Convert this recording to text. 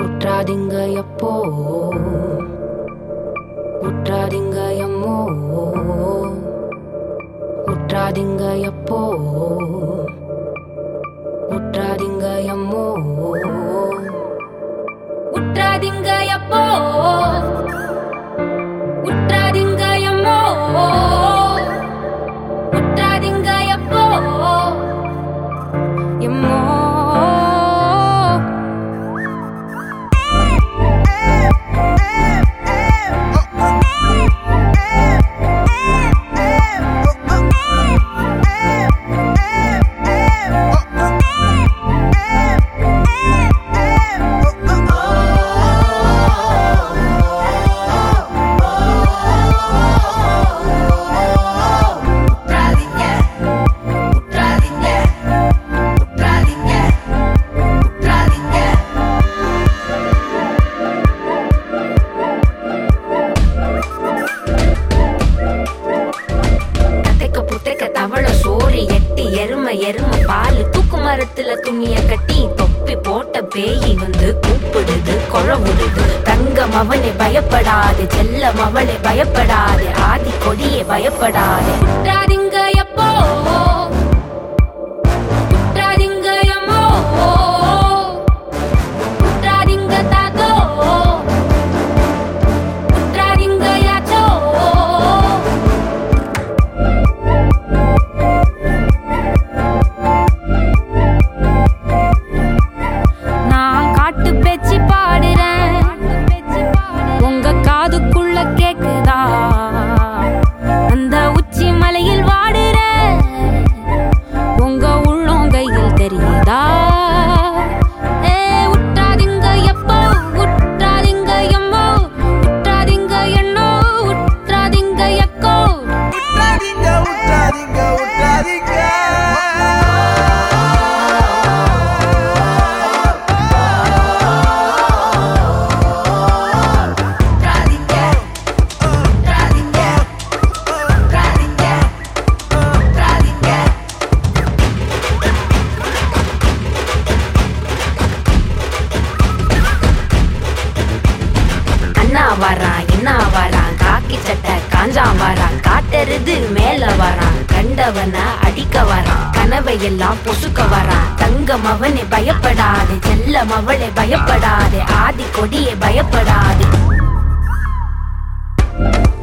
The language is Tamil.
உற்றாதீங்க எப்போ உற்றாதீங்க எம்மோ உற்றாதீங்க எப்போ உற்றாதீங்க எம்மோ உற்றாதீங்க எப்போ உற்றாதீங்க எம்மோ உற்றாதீங்க எப்போ எம்மோ உற்றாதீங்க உற்றாதீங்க உற்றாதீங்க உற்றாதீங்க கத்தைக்க புத்தைக்க தவள சோறு எட்டி எருமை எருமை பால் தூக்கு மரத்துல துணிய கட்டி தொப்பி போட்ட பேயி வந்து கூப்பிடுது குழவுடுது தங்கம் அவனை பயப்படாது செல்லம் அவளை பயப்படாது ஆதி கொடியே பயப்படாது உற்றாதீங்க எப்போ உற்றாதீங்க எம்மோ உற்றாதீங்க தாத்தோ உற்றாதீங்க யாச்சோ நான் காட்டு பேச்சு பாடுறேன் உங்க காதுக்குள்ள கேக்குதா அந்த உச்சி மலையில் வாடுறேன் உங்க உள்ளங்கையில் தெரியுதா ஏ உற்றாதீங்க எப்போ உற்றாதீங்க எம்மோ உற்றாதீங்க எண்ணோ உற்றாதீங்க எக்கோ விட்டாதீங்க விட்டாதீங்க விட்டாதீங்க உற்றாதீங்க உற்றாதீங்க உற்றாதீங்க உற்றாதீங்க அண்ணா வரான் என்ன வரான் காக்கி சட்டை காஞ்சா வரான் காட்டெருது மேல வரான் கண்டவன அடிக்க வரான் கனவை எல்லாம் பொசுக்க வரான் தங்கம் அவனை பயப்படாது செல்லம் அவளை பயப்படாது ஆதி கொடியை பயப்படாது